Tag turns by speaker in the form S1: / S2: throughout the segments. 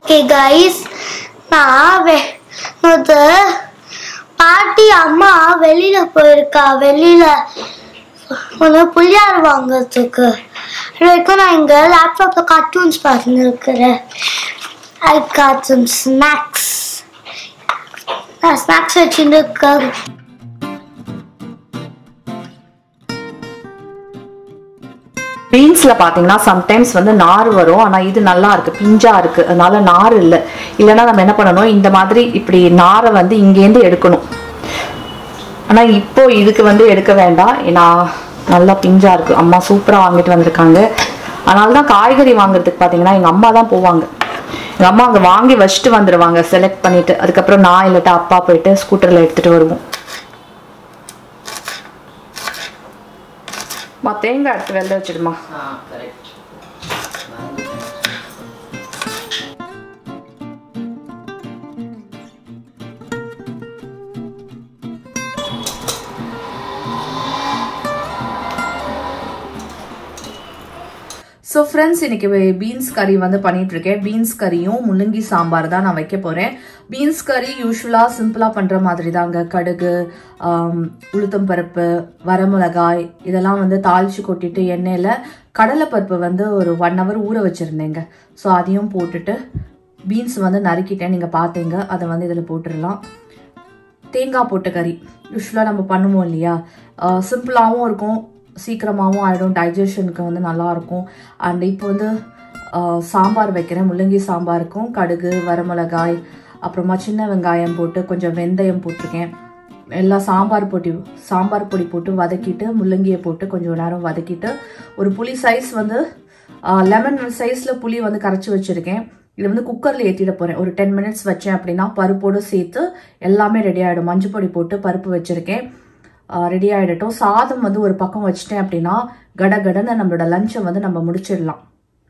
S1: Okay guys நான் வெ முத பாட்டி அம்மா வெளியில போயிருக்கா வெளியில கொஞ்சம் புளியார் வாங்குறதுக்கு அது வரைக்கும் நான் இங்க லேப்டாப்ல கார்ட்டூன்ஸ் பார்த்துன்னு இருக்கிறேன் ஐ காட் சம் ஸ்நாக்ஸ் நான் ஸ்நாக்ஸ் வச்சுட்டு இருக்கேன்
S2: பீன்ஸ்ல பாத்தீங்கன்னா சம்டைம்ஸ் வந்து நார் வரும் ஆனா இது நல்லா இருக்கு பிஞ்சா இருக்கு அதனால நார் இல்லை இல்லைன்னா நம்ம என்ன பண்ணணும் இந்த மாதிரி இப்படி நாரை வந்து இங்கேருந்து எடுக்கணும் ஆனா இப்போ இதுக்கு வந்து எடுக்க வேண்டாம் ஏன்னா நல்லா பிஞ்சா இருக்கு அம்மா சூப்பரா வாங்கிட்டு வந்திருக்காங்க அதனால தான் காய்கறி வாங்குறதுக்கு பாத்தீங்கன்னா எங்க அம்மா தான் போவாங்க எங்க அம்மா அங்க வாங்கி வச்சுட்டு வந்துடுவாங்க செலக்ட் பண்ணிட்டு அதுக்கப்புறம் நான் இல்லாட்டா அப்பா போயிட்டு ஸ்கூட்டர்ல எடுத்துட்டு வருவோம் அம்மா, தேங்காய் எடுத்து வெளில வச்சிடுமா ஸோ ஃப்ரெண்ட்ஸ் இன்னைக்கு பீன்ஸ் கறி வந்து பண்ணிட்டு இருக்கேன் பீன்ஸ் கறியும் முள்ளங்கி சாம்பார் தான் நான் வைக்க போறேன் பீன்ஸ் கறி யூஸ்வலா சிம்பிளா பண்ற மாதிரி தாங்க கடுகு ஆம், உளுத்தம் பருப்பு வரமிளகாய் இதெல்லாம் வந்து தாளிச்சு கொட்டிட்டு எண்ணெயில கடலைப்பருப்பு வந்து ஒரு ஒன் ஹவர் ஊற வச்சிருந்தேங்க ஸோ அதையும் போட்டுட்டு பீன்ஸ் வந்து நறுக்கிட்டேன் நீங்க பார்த்தீங்க அதை வந்து இதில் போட்டுடலாம் தேங்காய் போட்ட கறி யூஸ்வலாக நம்ம பண்ணுவோம் இல்லையா சிம்பிளாகவும் இருக்கும் சீக்கிரமாகவும் ஆகிடும் டைஜஷனுக்கு வந்து நல்லா இருக்கும் அண்ட் இப்போ வந்து ஆஹ், சாம்பார் வைக்கிறேன் முள்ளங்கி சாம்பாருக்கும் கடுகு வரமிளகாய் அப்புறமா சின்ன வெங்காயம் போட்டு கொஞ்சம் வெந்தயம் போட்டிருக்கேன் எல்லாம் சாம்பார் பொடி சாம்பார் பொடி போட்டு வதக்கிட்டு முள்ளங்கியை போட்டு கொஞ்சம் நேரம் வதக்கிட்டு ஒரு புளி சைஸ் வந்து லெமன் சைஸில் புளி வந்து கரைச்சி வச்சுருக்கேன் இதை வந்து குக்கரில் ஏற்றிட போகிறேன் ஒரு டென் மினிட்ஸ் வச்சேன் அப்படின்னா பருப்போடு சேர்த்து எல்லாமே ரெடி ஆகிடும் மஞ்சள் பொடி போட்டு பருப்பு வச்சுருக்கேன் ரெடி ஆகிடட்டும் சாதம் வந்து ஒரு பக்கம் வச்சிட்டேன் அப்படின்னா கடகடன்னு நம்மளோட லஞ்சை வந்து நம்ம முடிச்சிடலாம்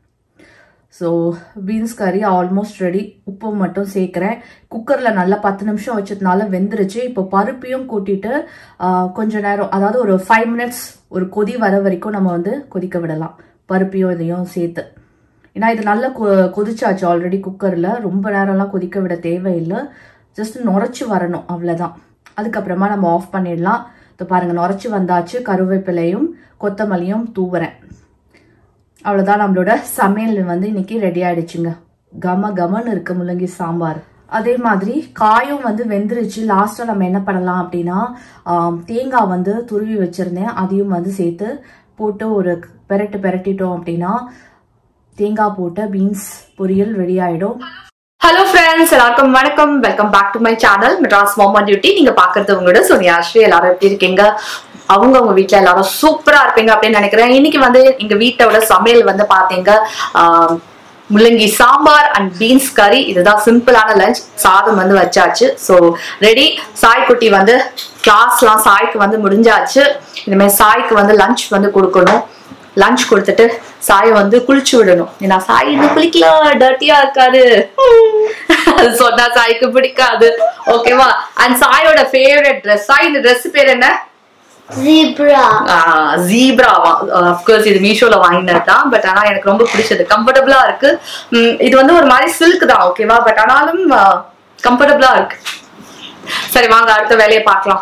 S2: ஸோ பீன்ஸ் கறி ஆல்மோஸ்ட் ரெடி உப்பு மட்டும் சேர்க்குறேன் குக்கரில் நல்லா பத்து நிமிஷம் வச்சதுனால வெந்துருச்சு இப்போ பருப்பையும் கூட்டிட்டு ஆஹ், கொஞ்ச நேரம் அதாவது ஒரு ஃபைவ் மினிட்ஸ் ஒரு கொதி வர வரைக்கும் நம்ம வந்து கொதிக்க விடலாம் பருப்பையும் இதையும் சேர்த்து ஏன்னா இது நல்லா கொ கொதிச்சாச்சு ஆல்ரெடி குக்கரில் ரொம்ப நேரம்லாம் கொதிக்க விட தேவையில்லை ஜஸ்ட் நுரைச்சி வரணும் அவ்வளோதான் அதுக்கப்புறமா நம்ம ஆஃப் பண்ணிடலாம் இப்போ பாருங்க நுரைச்சி வந்தாச்சு கருவேப்பிலையும் கொத்தமல்லியும் தூவுறேன் அவ்வளோதான் நம்மளோட சமையல் வந்து இன்னைக்கு ரெடி ஆயிடுச்சுங்க கம கமன்னு இருக்கு முள்ளங்கி சாம்பார் அதே மாதிரி காயும் வந்து வெந்துருச்சு லாஸ்ட்டாக நம்ம என்ன பண்ணலாம் அப்படின்னா ஆம், தேங்காய் வந்து துருவி வச்சிருந்தேன் அதையும் வந்து சேர்த்து போட்டு ஒரு பெரட்டு பெரட்டிட்டோம் அப்படின்னா தேங்காய் போட்ட பீன்ஸ் பொரியல் ரெடி ஆயிடும் ஹலோ ஃப்ரெண்ட்ஸ் எல்லாருக்கும் வணக்கம் welcome back to my channel Madras மாமா டியூட்டி நீங்க பாக்குறது உங்களோட சோனியா ஸ்ரீ எல்லாரும் எப்படி இருக்கீங்க அவங்க உங்க வீட்ல எல்லாரும் சூப்பரா இருப்பீங்க அப்படின்னு நினைக்கிறேன் இன்னைக்கு வந்து எங்க வீட்டோட சமையல் வந்து பாத்தீங்க ஆஹ், முள்ளங்கி சாம்பார் அண்ட் பீன்ஸ் கறி இதுதான் சிம்பிளான லஞ்ச் சாதம் வந்து வச்சாச்சு ஸோ ரெடி சாய்க்குட்டி வந்து கிளாஸ்லாம் சாய்க்கு வந்து முடிஞ்சாச்சு இனிமேல் சாய்க்கு வந்து லஞ்ச் வந்து கொடுக்கணும் லஞ்ச் கொடுத்துட்டு சாயை வந்து குளிச்சு விடணும் ஏன்னா சாய் இன்னும் குளிக்கல டர்ட்டியா இருக்காரு அது சொன்னா சாய்க்கு பிடிக்காது ஓகேவா அண்ட் சாயோட ஃபேவரட் ட்ரெஸ் சாய் இந்த ட்ரெஸ் பேர் என்ன
S1: ஜீப்ரா
S2: ஜீப்ராவா அஃப்கோர்ஸ் இது மீஷோல வாங்கினது தான் பட் ஆனா எனக்கு ரொம்ப பிடிச்சது கம்ஃபர்டபுளா இருக்கு உம், இது வந்து ஒரு மாதிரி சில்க் தான் ஓகேவா பட் ஆனாலும் கம்ஃபர்டபுளா இருக்கு சரி வாங்க அடுத்த வேலையை பார்க்கலாம்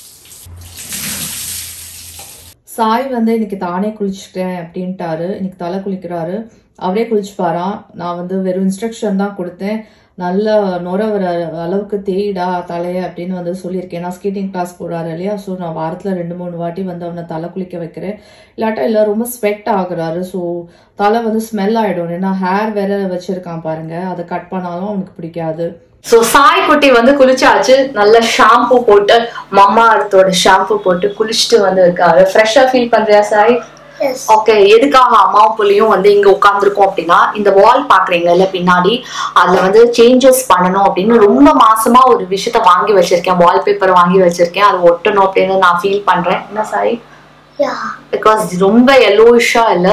S2: சாய் வந்து இன்னைக்கு தானே குளிச்சுட்டேன் அப்படின்ட்டாரு இன்னைக்கு தலை குளிக்கிறாரு அவரே குளிச்சுப்பாராம் நான் வந்து வெறும் இன்ஸ்ட்ரக்ஷன் தான் கொடுத்தேன் நல்ல நுர வர அளவுக்கு தேய்டா தலைய அப்படின்னு வந்து சொல்லியிருக்கேன் நான் ஸ்கேட்டிங் கிளாஸ் போறாரு இல்லையா ஸோ நான் வாரத்தில் ரெண்டு மூணு வாட்டி வந்து அவனை தலை குளிக்க வைக்கிறேன் இல்லாட்டா இல்லை ரொம்ப ஸ்வெட் ஆகுறாரு ஸோ தலை வந்து ஸ்மெல் ஆயிடும் ஏன்னா ஹேர் வேற வச்சிருக்கான் பாருங்க அதை கட் பண்ணாலும் அவனுக்கு பிடிக்காது ஸோ சாய் குட்டி வந்து குளிச்சாச்சு நல்ல ஷாம்பு போட்டு மம்மா அர்த்தோட ஷாம்பு போட்டு குளிச்சுட்டு வந்து இருக்காரு ஃப்ரெஷ்ஷா ஃபீல் பண்றியா சாய்
S1: எஸ்
S2: ஓகே எதுக்காக அம்மாவும் புள்ளியும் வந்து இங்க உட்கார்ந்துருக்கோம் அப்படின்னா இந்த வால் பாக்குறீங்கல்ல பின்னாடி அதுல வந்து சேஞ்சஸ் பண்ணணும் அப்படின்னு ரொம்ப மாசமா ஒரு விஷயத்த வாங்கி வச்சிருக்கேன் வால்பேப்பர் வாங்கி வச்சிருக்கேன் அது ஒட்டணும் அப்படின்னு நான் ஃபீல் பண்றேன் என்ன சாய்
S1: யா
S2: பிகாஸ் ரொம்ப எல்லோயிஷா இல்ல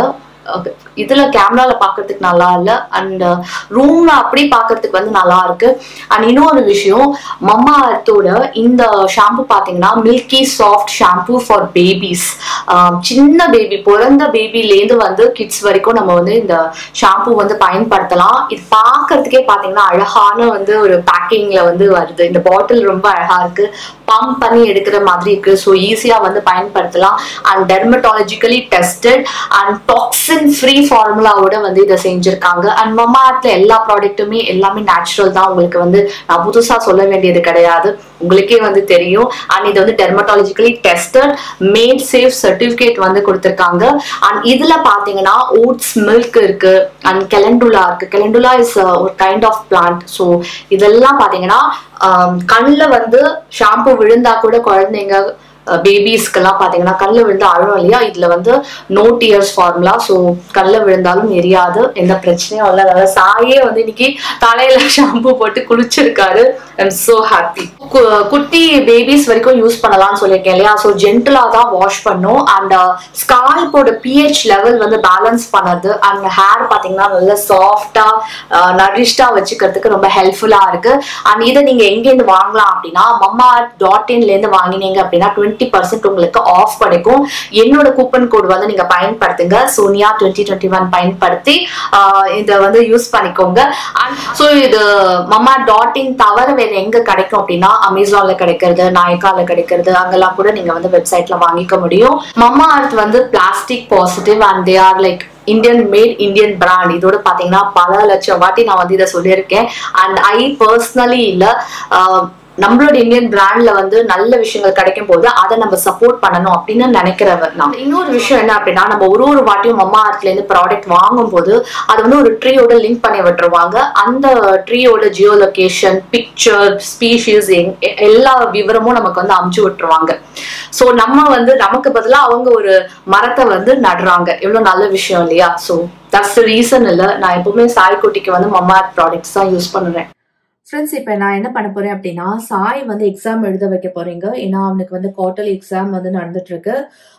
S2: இதுல கேமரால பாக்குறதுக்கு நல்லா இல்ல அண்ட் ரூம்ல அப்படி பாக்குறதுக்கு வந்து நல்லா இருக்கு அண்ட் இன்னொரு விஷயம் மம்மா அர்த்தோட இந்த ஷாம்பு பாத்தீங்கன்னா milky soft shampoo for babies சின்ன பேபி பிறந்த பேபிலேருந்து வந்து கிட்ஸ் வரைக்கும் நம்ம வந்து இந்த ஷாம்பு வந்து பயன்படுத்தலாம் இது பார்க்கறதுக்கே பாத்தீங்கன்னா அழகான வந்து ஒரு பேக்கிங்ல வந்து வருது இந்த பாட்டில் ரொம்ப அழகா இருக்கு பம்ப் பண்ணி எடுக்கிற மாதிரி இருக்கு ஸோ ஈஸியா வந்து பயன்படுத்தலாம் and dermatologically tested and toxin free ஃபார்முலாவோட வந்து இதை செஞ்சிருக்காங்க அண்ட் மம்மா ஆர்ட்ல எல்லா ப்ராடக்ட்டுமே எல்லாமே நேச்சுரல் தான் உங்களுக்கு வந்து நான் புதுசா சொல்ல வேண்டியது கிடையாது உங்களுக்கே வந்து தெரியும் அண்ட் இது வந்து dermatologically tested made safe certificate வந்து கொடுத்துருக்காங்க அண்ட் இதுல பாத்தீங்கன்னா ஓட்ஸ் மில்க் இருக்கு அண்ட் கெலண்டுலா இருக்கு கெலண்டுலா இஸ் ஒரு கைண்ட் ஆஃப் பிளான்ட் ஸோ இதெல்லாம் பாத்தீங்கன்னா கண்ணில் வந்து ஷாம்பு விழுந்தா கூட குழந்தைங்க பேபிஸ்க்கெல்லாம் பார்த்தீங்கன்னா கல்ல விழுந்து அழும் இல்லையா இதுல வந்து நோ டியர்ஸ் ஃபார்முலா ஸோ கல்ல விழுந்தாலும் எரியாது எந்த பிரச்சனையும் இல்லை அதாவது சாயே வந்து இன்னைக்கு தலையில ஷாம்பு போட்டு குளிச்சிருக்காரு ஐம் ஸோ ஹாப்பி குட்டி பேபிஸ் வரைக்கும் யூஸ் பண்ணலாம்னு சொல்லியிருக்கேன் இல்லையா ஸோ ஜென்டலாக தான் வாஷ் பண்ணும் அண்ட் ஸ்கால்போட பிஹெச் லெவல் வந்து பேலன்ஸ் பண்ணது அண்ட் ஹேர் பார்த்தீங்கன்னா நல்ல சாஃப்டா நரிஷ்டா வச்சுக்கிறதுக்கு ரொம்ப ஹெல்ப்ஃபுல்லா இருக்கு அண்ட் இதை நீங்க எங்கேருந்து வாங்கலாம் அப்படின்னா மம்மா டாட் இன்லேருந்து வாங்கினீங்க அப்படின்னா டுவெண்ட்டி பர்சன்ட் உங்களுக்கு ஆஃப் கிடைக்கும் என்னோட கூப்பன் கோட் வந்து நீங்க பயன்படுத்துங்க சோனியா டுவெண்ட்டி டுவெண்ட்டி ஒன் பயன்படுத்தி ஆஹ் இதை வந்து யூஸ் பண்ணிக்கோங்க ஸோ இது மம்மா டாட் இன் தவிர வேற எங்க கிடைக்கும் அப்படின்னா அமேசான்ல கிடைக்கிறது நாயக்கால கிடைக்கிறது அங்கெல்லாம் கூட நீங்க வந்து வெப்சைட்ல வாங்கிக்க முடியும் மம்மா அர்த் வந்து plastic positive and they are like Indian made Indian brand இதோட பாத்தீங்கன்னா பல லட்சம் வாட்டி நான் வந்து இதை சொல்லியிருக்கேன் அண்ட் ஐ பர்சனலி இல்ல ஆஹ் நம்மளோட இந்தியன் பிராண்ட்ல வந்து நல்ல விஷயங்கள் கிடைக்கும் போது அதை நம்ம சப்போர்ட் பண்ணணும் அப்படின்னு நினைக்கிறவர் நான் இன்னொரு விஷயம் என்ன அப்படின்னா நம்ம ஒரு ஒரு வாட்டியும் அம்மா ஆர்ட்ல இருந்து ப்ராடக்ட் வாங்கும் போது அது வந்து ஒரு ட்ரீயோட லிங்க் பண்ணி விட்டுருவாங்க அந்த ட்ரீயோட ஜியோ லொகேஷன் பிக்சர் ஸ்பீஷீஸ் எல்லா விவரமும் நமக்கு வந்து அமுச்சு விட்டுருவாங்க ஸோ நம்ம வந்து நமக்கு பதிலாக அவங்க ஒரு மரத்தை வந்து நடுறாங்க எவ்வளவு நல்ல விஷயம் இல்லையா ஸோ தட்ஸ் ரீசன் இல்லை நான் எப்பவுமே சாய்க்குட்டிக்கு வந்து மம்மா ப்ராடக்ட்ஸ் தான் யூஸ் பண்ணுறேன்
S3: ஃப்ரெண்ட்ஸ் இப்போ நான் என்ன பண்ண போறேன் அப்படின்னா சாய் வந்து எக்ஸாம் எழுத வைக்க போறீங்க ஏன்னா அவனுக்கு வந்து குவார்டர்லி எக்ஸாம் வந்து நடந்துட்டு இருக்கு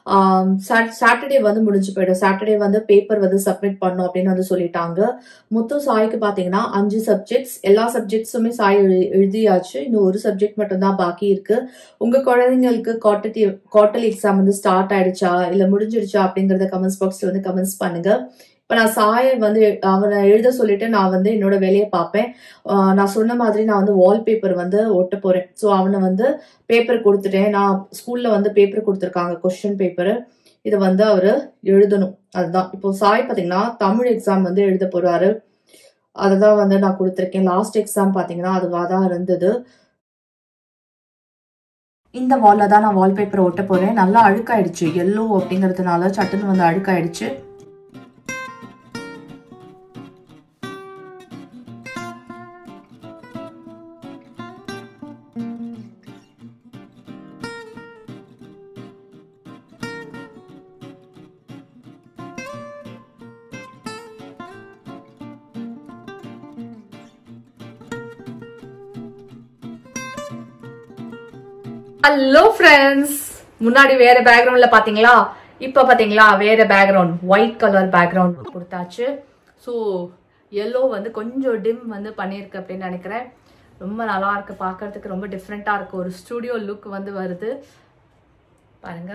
S3: சாட்டர்டே வந்து முடிஞ்சு போயிடும் சாட்டர்டே வந்து பேப்பர் வந்து சப்மிட் பண்ணும் அப்படின்னு வந்து சொல்லிட்டாங்க மொத்தம் சாய்க்கு பாத்தீங்கன்னா அஞ்சு சப்ஜெக்ட்ஸ் எல்லா சப்ஜெக்ட்ஸுமே சாய் எழு- எழுதியாச்சு இன்னும் ஒரு சப்ஜெக்ட் மட்டும் தான் பாக்கி இருக்கு உங்க குழந்தைங்களுக்கு குவார்டர்லி குவார்டர்லி எக்ஸாம் வந்து ஸ்டார்ட் ஆயிடுச்சா இல்ல முடிஞ்சிடுச்சா அப்படிங்கறத கமெண்ட்ஸ் பாக்ஸ்ல வந்து கமெண்ட்ஸ் பண்ணுங்க இப்ப நான் சாயை வந்து அவனை எழுத சொல்லிட்டு நான் வந்து என்னோட வேலையை பார்ப்பேன் ஆஹ் நான் சொன்ன மாதிரி நான் வந்து வால்பேப்பர் வந்து ஒட்ட போறேன் ஸோ அவனை வந்து பேப்பர் கொடுத்துட்டேன் நான் ஸ்கூல்ல வந்து பேப்பர் கொடுத்துருக்காங்க கொஸ்டின் பேப்பர் இதை வந்து அவரு எழுதணும் அதுதான் இப்போ சாய் பாத்தீங்கன்னா தமிழ் எக்ஸாம் வந்து எழுத போறாரு அதுதான் வந்து நான் கொடுத்துருக்கேன் லாஸ்ட் எக்ஸாம் பாத்தீங்கன்னா அதுவாக தான் இருந்தது இந்த வால்ல தான் நான் வால்பேப்பர் ஒட்ட போறேன் நல்லா அழுக்காயிடுச்சு எல்லோ அப்படிங்கிறதுனால சட்டுன்னு வந்து அழுக்காயிடுச்சு
S2: ஹலோ ஃப்ரெண்ட்ஸ் முன்னாடி வேற பேக்ரவுண்ட்ல பாத்தீங்களா இப்ப பாத்தீங்களா வேற பேக்ரவுண்ட் ஒயிட் கலர் பேக்ரவுண்ட் கொடுத்தாச்சு ஸோ எல்லோ வந்து கொஞ்சம் டிம் வந்து பண்ணியிருக்கு அப்படின்னு நினைக்கிறேன் ரொம்ப நல்லா இருக்கு பார்க்கறதுக்கு ரொம்ப டிஃப்ரெண்டா இருக்கு ஒரு ஸ்டுடியோ லுக் வந்து வருது பாருங்க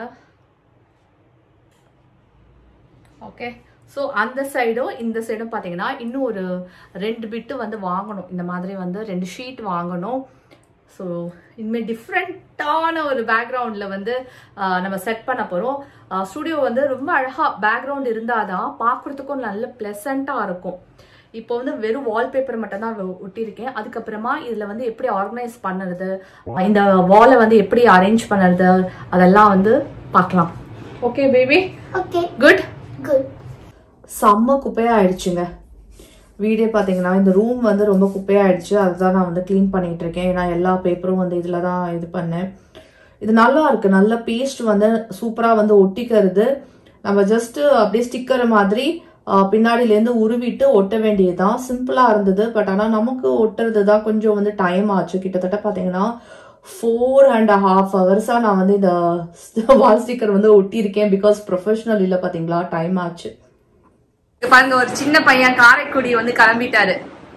S2: ஓகே ஸோ அந்த சைடும் இந்த சைடும் பார்த்தீங்கன்னா இன்னும் ஒரு ரெண்டு பிட்டு வந்து வாங்கணும் இந்த மாதிரி வந்து ரெண்டு ஷீட் வாங்கணும் ஸோ இனிமேல் டிஃப்ரெண்ட்டான ஒரு பேக்ரவுண்டில் வந்து ஆஹ், நம்ம செட் பண்ண போகிறோம் ஸ்டுடியோ வந்து ரொம்ப அழகாக பேக்ரவுண்ட் இருந்தால் தான் பார்க்குறதுக்கும் நல்ல ப்ளசண்ட்டாக இருக்கும் இப்போ வந்து வெறும் வால்பேப்பர் மட்டும் தான் ஒட்டியிருக்கேன் அதுக்கப்புறமா இதில் வந்து எப்படி ஆர்கனைஸ் பண்ணுறது இந்த வாலை வந்து எப்படி அரேஞ்ச் பண்ணுறது அதெல்லாம் வந்து பார்க்கலாம் okay baby
S1: okay
S2: good
S1: good
S3: செம்ம குப்பையா ஆயிடுச்சுங்க வீடே பார்த்தீங்கன்னா இந்த ரூம் வந்து ரொம்ப குப்பையாயிடுச்சு அதுதான் நான் வந்து க்ளீன் பண்ணிட்டு இருக்கேன் ஏன்னா எல்லா பேப்பரும் வந்து இதில் தான் இது பண்ணேன் இது நல்லா இருக்கு நல்ல பேஸ்ட் வந்து சூப்பராக வந்து ஒட்டிக்கிறது நம்ம ஜஸ்ட் அப்படியே ஸ்டிக்கர் மாதிரி ஆஹ், பின்னாடியிலேருந்து உருவிட்டு ஒட்ட வேண்டியதுதான் சிம்பிளாக இருந்தது பட் ஆனால் நமக்கு ஒட்டுறது தான் கொஞ்சம் வந்து டைம் ஆச்சு கிட்டத்தட்ட பார்த்தீங்கன்னா ஃபோர் அண்ட் ஹாஃப் ஹவர்ஸாக நான் வந்து இந்த வால் ஸ்டிக்கர் வந்து ஒட்டியிருக்கேன் பிகாஸ் ப்ரொஃபஷனல் இல்லை பார்த்தீங்களா டைம் ஆச்சு
S2: இங்க பாருங்க ஒரு சின்ன பையன் காரைக்குடி வந்து கிளம்பிட்டாரு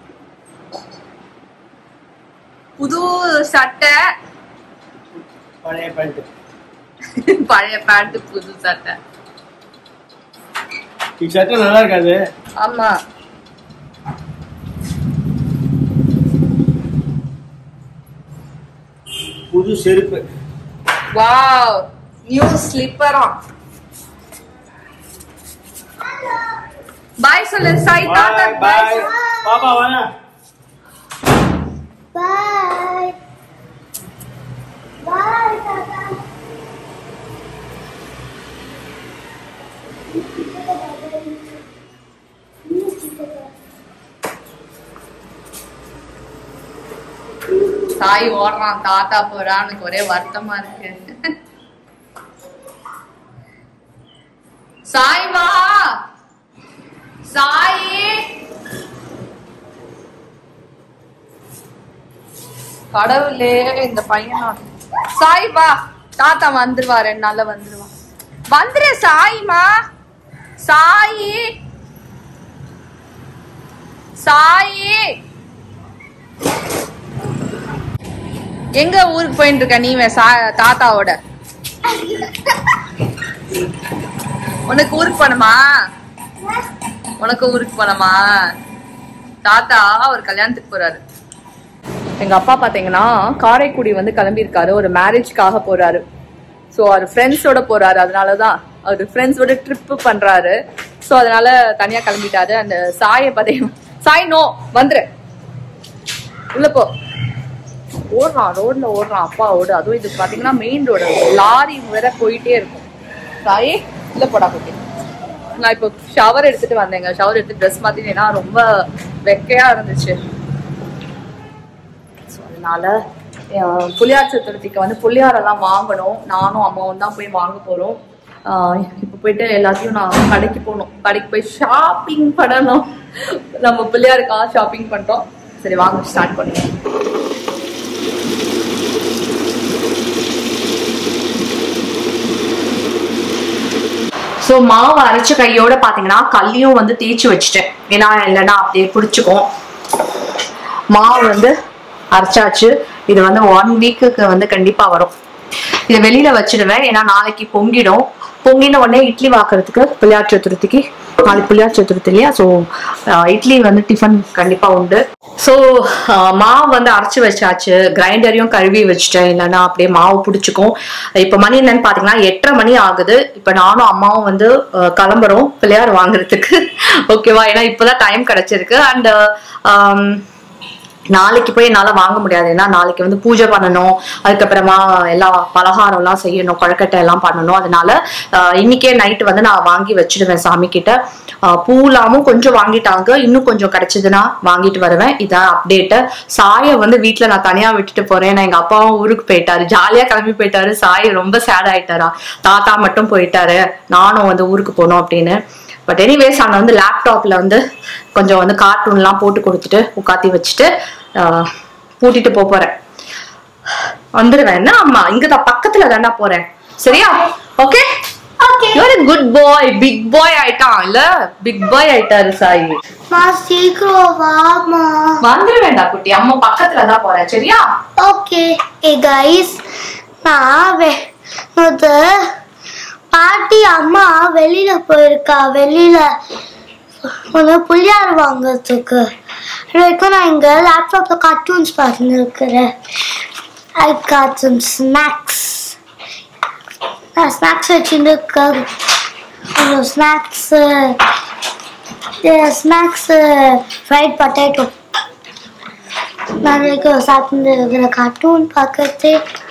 S2: புது சட்டை
S4: பழைய பேண்ட்
S2: பழைய பேண்ட் புது சட்டை
S4: இந்த சட்டை நல்லா இருக்காது
S2: ஆமா
S4: புது செருப்பு
S2: வாவ் நியூ ஸ்லிப்பரா பாய் சொல்லு சாய் தாத்தா
S4: பாய் பாய் பாப்பா வாங்க
S1: Bye. Bye, Tata.
S2: சாய் ஓடுறான் தாத்தா போறான் எனக்கு ஒரே வருத்தமா இருக்கு சாய் வா சாய் கடவுளே இந்த பையனா சாய் வா தாத்தா வந்துருவா ரெண்டு நாள்ல வந்துருவா வந்துரு சாய்மா சாயி சாயி எங்க ஊருக்கு போயிட்டு இருக்க நீ வே- சா- தாத்தாவோட உனக்கு ஊருக்கு போனமா உனக்கு ஊருக்கு போனமா தாத்தா ஒரு கல்யாணத்துக்கு போறாரு எங்க அப்பா பாத்தீங்கன்னா காரைக்குடி வந்து கிளம்பியிருக்காரு ஒரு மேரேஜ்க்காக போறாரு ஸோ அவர் ஃப்ரெண்ட்ஸோட போறாரு அதனாலதான் அவர் ஃப்ரெண்ட்ஸோட ட்ரிப் பண்றாரு ஸோ அதனால தனியா கிளம்பிட்டாரு அந்த சாயை பதையும் சாய் நோ வந்துரு உள்ள போ ஓடுறான் ரோட்ல ஓடுறான் அப்பா ஓடு அதுவும் இது பாத்தீங்கன்னா மெயின் ரோடு லாரி வேற போயிட்டே இருக்கும் சாயே உள்ள போடா குட்டி நான் இப்போ ஷவர் எடுத்துட்டு வந்தேங்க ஷவர் எடுத்து ட்ரெஸ் மாத்தினேன்னா ரொம்ப வெக்கையா இருந்துச்சு ஸோ அதனால அஹ், புளியார் சதுர்த்திக்கு வந்து புளியாரெல்லாம் வாங்கணும் நானும் அம்மாவும் தான் போய் வாங்க போறோம் ஆஹ், இப்போ போயிட்டு எல்லாத்தையும் நான் கடைக்கு போகணும் கடைக்கு போய் ஷாப்பிங் பண்ணணும் நம்ம பிள்ளையாருக்காக ஷாப்பிங் பண்றோம் சரி வாங்க ஸ்டார்ட் பண்ணுவோம்
S3: ஸோ மாவு அரைச்ச கையோட பார்த்தீங்கன்னா கல்லியும் வந்து தேய்ச்சி வச்சுட்டேன் ஏன்னா இல்லைன்னா அப்படியே பிடிச்சிக்கும் மாவு வந்து அரைச்சாச்சு இது வந்து ஒன் வீக்குக்கு வந்து கண்டிப்பாக வரும் இதை வெளியில வச்சிடுவேன் ஏன்னா நாளைக்கு பொங்கிடும் பொங்கின உடனே இட்லி வாக்குறதுக்கு பிள்ளையார் சதுர்த்திக்கு நாளைக்கு பிள்ளையார் சதுர்த்தி இல்லையா ஸோ இட்லி வந்து டிஃபன் கண்டிப்பா உண்டு ஸோ மாவு வந்து அரைச்சி வச்சாச்சு கிரைண்டரையும் கழுவி வச்சுட்டேன் இல்லைன்னா அப்படியே மாவு பிடிச்சிக்கும் இப்போ மணி என்னன்னு பார்த்தீங்கன்னா எட்டரை மணி ஆகுது இப்போ நானும் அம்மாவும் வந்து அஹ், கிளம்புறோம் பிள்ளையார் வாங்குறதுக்கு ஓகேவா ஏன்னா இப்போதான் டைம் கிடைச்சிருக்கு அண்ட் நாளைக்கு போய் என்னால் வாங்க முடியாது ஏன்னா நாளைக்கு வந்து பூஜை பண்ணணும் அதுக்கப்புறமா எல்லா பலகாரம்லாம் செய்யணும் கொழக்கட்டை எல்லாம் பண்ணணும் அதனால ஆஹ், இன்னைக்கே நைட்டு வந்து நான் வாங்கி வச்சிடுவேன் சாமி கிட்ட ஆஹ், பூலாமும் கொஞ்சம் வாங்கிட்டாங்க இன்னும் கொஞ்சம் கிடைச்சதுன்னா வாங்கிட்டு வருவேன் இதான் அப்டேட்டு சாயை வந்து வீட்டில் நான் தனியாக விட்டுட்டு போறேன் நான் எங்கள் அப்பாவும் ஊருக்கு போயிட்டாரு ஜாலியாக கிளம்பி போயிட்டாரு சாய் ரொம்ப சேட் ஆயிட்டாரா தாத்தா மட்டும் போயிட்டாரு நானும் வந்து ஊருக்கு போகணும் அப்படின்னு பட் எனிவேஸ் நான் வந்து லேப்டாப்ல வந்து கொஞ்சம் வந்து கார்ட்டூன்லாம் போட்டு கொடுத்துட்டு உட்காத்தி வச்சுட்டு ஆஹ், பூட்டிட்டு போப் போறேன் வந்துடுவேன் என்ன அம்மா இங்கதான் பக்கத்துல தாண்டா போறேன் சரியா okay
S1: Okay.
S3: You are a good boy big boy ஆயிட்டான் இல்ல பிக் பாய் ஆயிட்டாரு சாய்
S1: மா சீக்கிரம் வாமா
S3: வந்துருவேண்டா குட்டி அம்மா பக்கத்துல தான் போறேன் சரியா
S1: ஓகே ஏ கைஸ் நான் வெ முத பாட்டி அம்மா வெளியில போயிருக்கா வெளியில ஒன்று புளியார் வாங்குறதுக்கு அது வரைக்கும் நான் இங்கே லேப்டாப்பில் கார்ட்டூன்ஸ் பார்த்துன்னு இருக்கிறேன் ஐ காட் சம் ஸ்நாக்ஸ் நான் ஸ்நாக்ஸ் வச்சுட்டு இருக்கேன் ஸ்நாக்ஸு ஸ்நாக்ஸு ஃப்ரைட் பொட்டேட்டோ நாளைக்கு சாப்பிட்டு இருக்கிற கார்ட்டூன் பார்க்கறது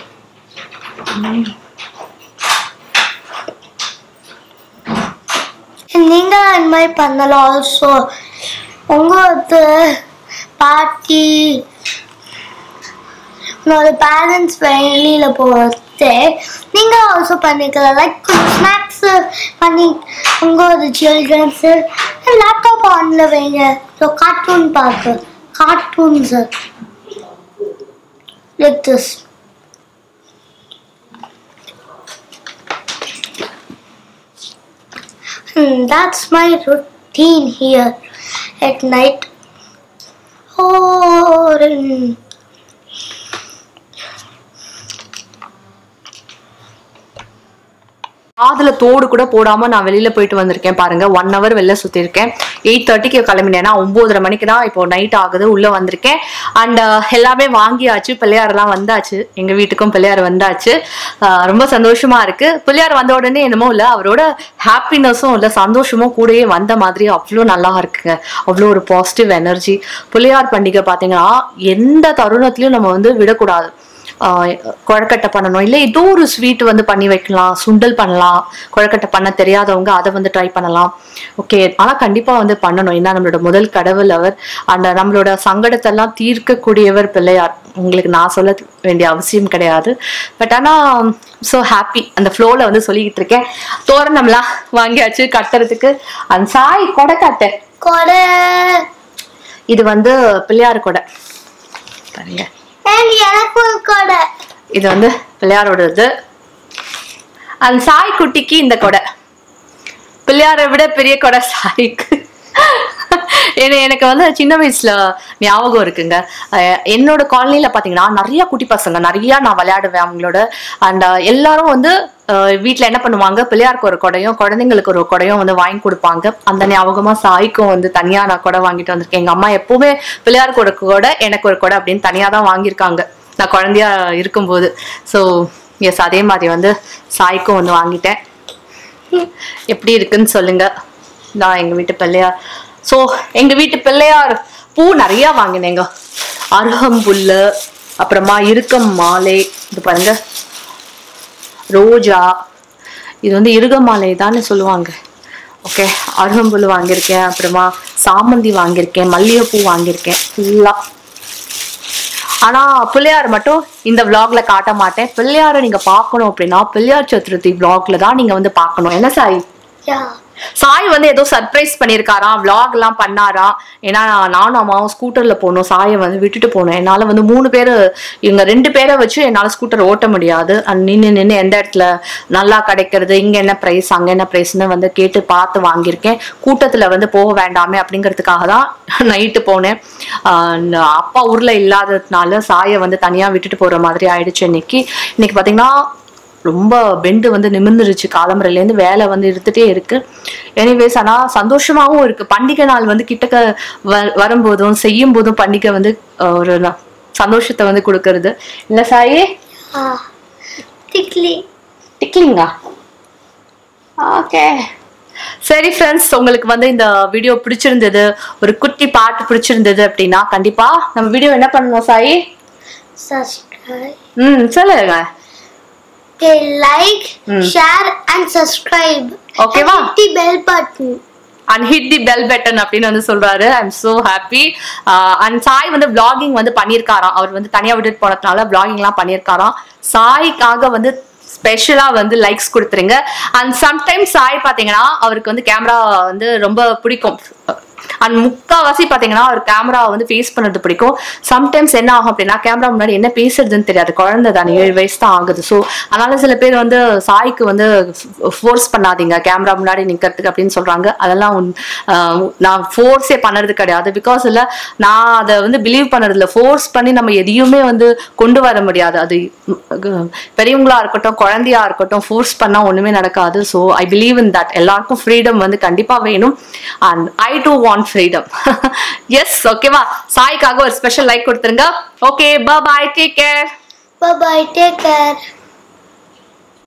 S1: நீங்க இந்த மாதிரி பண்ணலாம் ஆல்சோ உங்களுக்கு பாட்டி உங்களோட பேரண்ட்ஸ் வெளியில போகிறது நீங்க ஆல்சோ பண்ணிக்கலாம் லைக் கொஞ்சம் ஸ்நாக்ஸ் பண்ணி உங்களோட சில்ட்ரன்ஸு லேப்டாப் ஆன்ல வைங்க ஸோ கார்ட்டூன் பார்க்க cartoons like this. And that's my routine. routine here at night. Oh, mm.
S3: காதுல தோடு கூட போடாம நான் வெளியில போயிட்டு வந்திருக்கேன் பாருங்க ஒன் ஹவர் வெளில சுத்திருக்கேன் எயிட் தேர்ட்டிக்கு கிளம்பினேன்னா ஒன்பதரை மணிக்கு தான் இப்போ நைட் ஆகுது உள்ள வந்திருக்கேன் அண்ட் எல்லாமே வாங்கியாச்சு பிள்ளையார் எல்லாம் வந்தாச்சு எங்க வீட்டுக்கும் பிள்ளையார் வந்தாச்சு ஆஹ் ரொம்ப சந்தோஷமா இருக்கு பிள்ளையார் வந்த உடனே என்னமோ இல்ல அவரோட ஹாப்பினஸும் இல்ல சந்தோஷமும் கூடயே வந்த மாதிரி அவ்வளோ நல்லா இருக்குங்க அவ்வளோ ஒரு பாசிட்டிவ் எனர்ஜி பிள்ளையார் பண்டிகை பாத்தீங்கன்னா எந்த தருணத்திலயும் நம்ம வந்து விடக்கூடாது ஆஹ் கொழக்கட்டை பண்ணணும் இல்லை ஏதோ ஒரு ஸ்வீட் வந்து பண்ணி வைக்கலாம் சுண்டல் பண்ணலாம் கொழக்கட்டை பண்ண தெரியாதவங்க அதை வந்து ட்ரை பண்ணலாம் ஓகே ஆனால் கண்டிப்பாக வந்து பண்ணணும் ஏன்னா நம்மளோட முதல் கடவுள் அவர் அந்த நம்மளோட சங்கடத்தெல்லாம் தீர்க்கக்கூடியவர் பிள்ளையார் உங்களுக்கு நான் சொல்ல வேண்டிய அவசியம் கிடையாது பட் ஆனால் ஸோ ஹாப்பி அந்த ஃப்ளோவில் வந்து சொல்லிக்கிட்டு இருக்கேன் தோரணம்லாம் வாங்கியாச்சு கட்டுறதுக்கு அந்த சாய் கொடை காட்டு
S1: கொடை
S3: இது வந்து பிள்ளையார் கொடை பாருங்க
S1: and எனக்கு ஒரு கொடை
S3: இது வந்து பிள்ளையாரோட இது அந்த சாய் குட்டிக்கு இந்த கொடை பிள்ளையாரை விட பெரிய கொடை சாய்க்கு ஏன்னா எனக்கு வந்து சின்ன வயசுல ஞாபகம் இருக்குங்க அஹ் என்னோட காலனில பாத்தீங்கன்னா நிறைய குட்டி பசங்க நிறைய நான் விளையாடுவேன் அவங்களோட அண்ட் எல்லாரும் வந்து அஹ் வீட்ல என்ன பண்ணுவாங்க பிள்ளையாருக்கு ஒரு கொடையும் குழந்தைங்களுக்கு ஒரு கொடையும் வந்து வாங்கி கொடுப்பாங்க அந்த ஞாபகமா சாய்க்கும் வந்து தனியா நான் கொடை வாங்கிட்டு வந்திருக்கேன் எங்க அம்மா எப்பவுமே பிள்ளையாருக்கு ஒரு கொடை எனக்கு ஒரு கொடை அப்படின்னு தனியா தான் வாங்கியிருக்காங்க நான் குழந்தையா இருக்கும்போது ஸோ எஸ் அதே மாதிரி வந்து சாய்க்கும் வந்து வாங்கிட்டேன் எப்படி இருக்குன்னு சொல்லுங்க நான் எங்க வீட்டு பிள்ளையார் ஸோ எங்க வீட்டு பிள்ளையார் பூ நிறைய வாங்கினேங்க அருகம்புல்லு அப்புறமா இருக்கம் மாலை இது பாருங்க ரோஜா இது வந்து இருக மாலை தானே சொல்லுவாங்க ஓகே அருகம்புல் வாங்கியிருக்கேன் அப்புறமா சாமந்தி வாங்கியிருக்கேன் மல்லிகைப்பூ வாங்கியிருக்கேன் ஃபுல்லாக ஆனா பிள்ளையார் மட்டும் இந்த vlogல காட்ட மாட்டேன் பிள்ளையாரை நீங்க பார்க்கணும் அப்படின்னா பிள்ளையார் சதுர்த்தி vlogல தான் நீங்க வந்து பார்க்கணும் என்ன சாய்
S1: yeah
S3: சாய் வந்து ஏதோ சர்ப்ரைஸ் பண்ணியிருக்காராம் vlog எல்லாம் பண்ணாராம் ஏன்னா நானும் அம்மாவும் ஸ்கூட்டர்ல போகணும் சாயை வந்து விட்டுட்டு போகணும் என்னால வந்து மூணு பேர் இவங்க ரெண்டு பேரை வச்சு என்னால ஸ்கூட்டர் ஓட்ட முடியாது நின்று நின்று எந்த இடத்துல நல்லா கிடைக்கிறது இங்க என்ன ப்ரைஸ் அங்க என்ன ப்ரைஸ்னு வந்து கேட்டு பார்த்து வாங்கியிருக்கேன் கூட்டத்துல வந்து போக வேண்டாமே அப்படிங்கிறதுக்காக தான் நைட்டு போனேன் ஆஹ் அப்பா ஊர்ல இல்லாததுனால சாயை வந்து தனியா விட்டுட்டு போற மாதிரி ஆயிடுச்சு இன்னைக்கு இன்னைக்கு பாத்தீங்கன்னா ரொம்ப பெண்டு வந்து நிமிர்ந்துருச்சு காலம்பரையிலேருந்து வேலை வந்து இருந்துட்டே இருக்கு எனிவேஸ் ஆனா சந்தோஷமாவும் இருக்கு பண்டிகை நாள் வந்து கிட்டக்க வ- வரும்போதும் செய்யும் போதும் பண்டிகை வந்து அஹ், ஒரு ந- சந்தோஷத்தை வந்து கொடுக்கறது இல்ல சாயி
S1: ah tickly
S3: டிக்லிங்கா ஓகே சரி ஃப்ரெண்ட்ஸ் உங்களுக்கு வந்து இந்த வீடியோ பிடிச்சிருந்தது ஒரு குட்டி பாட்டு பிடிச்சிருந்தது அப்படின்னா கண்டிப்பா நம்ம வீடியோ என்ன பண்ணணும் சாயி
S1: subscribe
S3: ம் சொல்லுங்க
S1: okay like
S3: Hmm.
S1: share and subscribe
S3: Okay
S1: and
S3: வா?
S1: hit the bell button
S3: and hit the bell button அப்படின்னு வந்து சொல்றாரு I am so happy and Sai வந்து vlogging வந்து பண்ணியிருக்காராம் அவர் வந்து தனியா விட்டுட்டு போனதுனால vlogging எல்லாம் பண்ணியிருக்காராம் சாய்க்காக வந்து ஸ்பெஷலா வந்து லைக்ஸ் கொடுத்துருங்க அண்ட் சம்டைம்ஸ் சாய் பாத்தீங்கன்னா அவருக்கு வந்து கேமரா வந்து ரொம்ப பிடிக்கும் அண்ட் முக்காவாசி பாத்தீங்கன்னா அவர் கேமரா வந்து ஃபேஸ் பண்ணுறது பிடிக்கும் சம்டைம்ஸ் என்ன ஆகும் அப்படின்னா கேமரா முன்னாடி என்ன பேசுறதுன்னு தெரியாது குழந்தை தானே ஏழு வயசு தான் ஆகுது ஸோ அதனால சில பேர் வந்து சாய்க்கு வந்து ஃபோர்ஸ் பண்ணாதீங்க கேமரா முன்னாடி நிக்கிறதுக்கு அப்படின்னு சொல்றாங்க அதெல்லாம் உன்- ஆஹ் நான் ஃபோர்ஸே பண்ணுறது கிடையாது பிகாஸ் இல்லை நான் அதை வந்து பிலீவ் பண்ணுறதுல ஃபோர்ஸ் பண்ணி நம்ம எதையுமே வந்து கொண்டு வர முடியாது அது உம், பெரியவங்களா இருக்கட்டும் குழந்தையா இருக்கட்டும் ஃபோர்ஸ் பண்ணா ஒண்ணுமே நடக்காது so I believe in that எல்லாருக்கும் ஃப்ரீடம் வந்து கண்டிப்பா வேணும் and I do want freedom yes ஓகேவா சாய்க்காக ஒரு ஸ்பெஷல் லைக் கொடுத்துருங்க okay bye take care
S1: bye bye take care